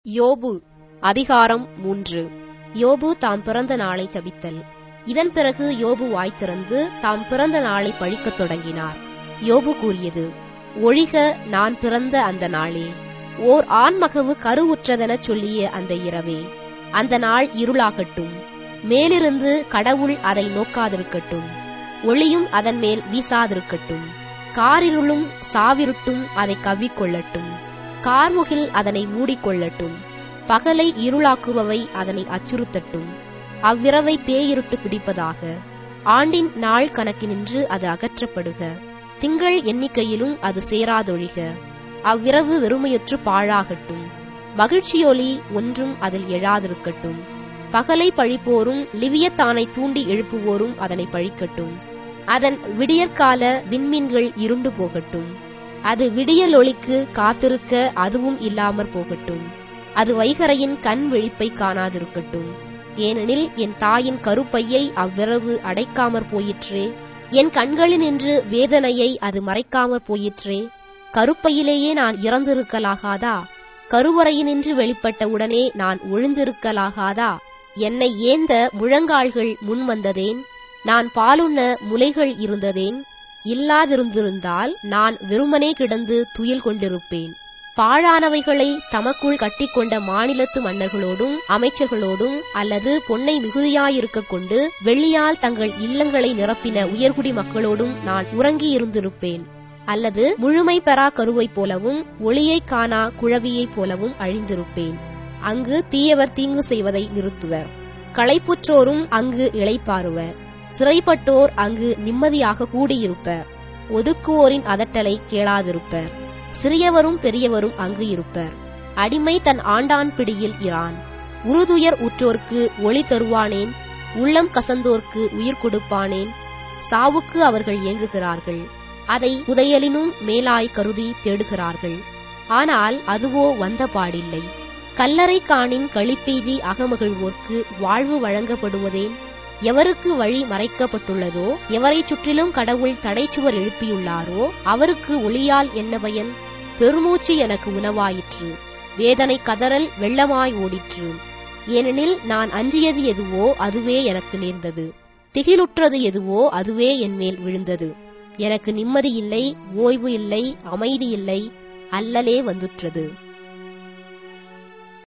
யோபு அதிகாரம் மூன்று யோபு தாம் பிறந்த நாளை ஜபித்தல் இதன் பிறகு யோபு வாய் திறந்து தாம் பிறந்த நாளை பழிக்கத் தொடங்கினார் யோபு கூறியது ஒழிக நான் பிறந்த அந்த நாளே ஓர் ஆண்மகவு கருவுற்றதெனச் சொல்லிய அந்த இரவே அந்த நாள் இருளாகட்டும் மேலிருந்து கடவுள் அதை நோக்காதிருக்கட்டும் ஒளியும் அதன் மேல் வீசாதிருக்கட்டும் காரிருளும் சாவிருட்டும் அதை கவ்விக்கொள்ளட்டும் கார்முகில் அதனை மூடிக்கொள்ளட்டும் பகலை இருளாக்குபவை அதனை அச்சுறுத்தட்டும் அவ்விரவை பேயிருட்டு பிடிப்பதாக ஆண்டின் நாள் கணக்கினின்று அது அகற்றப்படுக திங்கள் எண்ணிக்கையிலும் அது சேராதொழிக அவ்விரவு வெறுமையுற்று பாழாகட்டும் மகிழ்ச்சியொலி ஒன்றும் அதில் எழாதிருக்கட்டும் பகலை பழிப்போரும் லிவியத்தானை தூண்டி எழுப்புவோரும் அதனை பழிக்கட்டும் அதன் விடியற்கால விண்மீன்கள் இருண்டு போகட்டும் அது விடியலொளிக்கு காத்திருக்க அதுவும் இல்லாமற் போகட்டும் அது வைகரையின் கண் விழிப்பை காணாதிருக்கட்டும் ஏனெனில் என் தாயின் கருப்பையை அவ்விரவு அடைக்காமற் போயிற்றே என் கண்களினின்று வேதனையை அது மறைக்காமற் போயிற்றே கருப்பையிலேயே நான் இறந்திருக்கலாகாதா கருவறையினின்று வெளிப்பட்ட உடனே நான் ஒழிந்திருக்கலாகாதா என்னை ஏந்த முழங்கால்கள் முன் வந்ததேன் நான் பாலுண்ண முலைகள் இருந்ததேன் இல்லாதிருந்திருந்தால் நான் வெறுமனே கிடந்து துயில் கொண்டிருப்பேன் பாழானவைகளை தமக்குள் கட்டிக்கொண்ட மாநிலத்து மன்னர்களோடும் அமைச்சர்களோடும் அல்லது பொன்னை மிகுதியாயிருக்க கொண்டு வெள்ளியால் தங்கள் இல்லங்களை நிரப்பின உயர்குடி மக்களோடும் நான் உறங்கியிருந்திருப்பேன் அல்லது முழுமை பெறா கருவைப் போலவும் ஒளியைக் காணா குழவியைப் போலவும் அழிந்திருப்பேன் அங்கு தீயவர் தீங்கு செய்வதை நிறுத்துவர் களைப்புற்றோரும் அங்கு இளைப்பாறுவர் சிறைப்பட்டோர் அங்கு நிம்மதியாக கூடியிருப்பர் ஒதுக்குவோரின் அதட்டலை கேளாதிருப்பர் சிறியவரும் பெரியவரும் அங்கு இருப்பர் அடிமை தன் ஆண்டான் பிடியில் இரான் உறுதுயர் உற்றோர்க்கு ஒளி தருவானேன் உள்ளம் கசந்தோர்க்கு உயிர் கொடுப்பானேன் சாவுக்கு அவர்கள் இயங்குகிறார்கள் அதை புதையலினும் மேலாய் கருதி தேடுகிறார்கள் ஆனால் அதுவோ வந்த பாடில்லை கல்லறை காணின் களிப்பெய்தி அகமகிழ்வோர்க்கு வாழ்வு வழங்கப்படுவதேன் எவருக்கு வழி மறைக்கப்பட்டுள்ளதோ எவரைச் சுற்றிலும் கடவுள் தடைச்சுவர் எழுப்பியுள்ளாரோ அவருக்கு ஒளியால் என்ன பயன் பெருமூச்சு எனக்கு உணவாயிற்று வேதனை கதறல் வெள்ளமாய் ஓடிற்று ஏனெனில் நான் அஞ்சியது எதுவோ அதுவே எனக்கு நேர்ந்தது திகிலுற்றது எதுவோ அதுவே என் மேல் விழுந்தது எனக்கு நிம்மதி இல்லை ஓய்வு இல்லை அமைதி இல்லை அல்லலே வந்துற்றது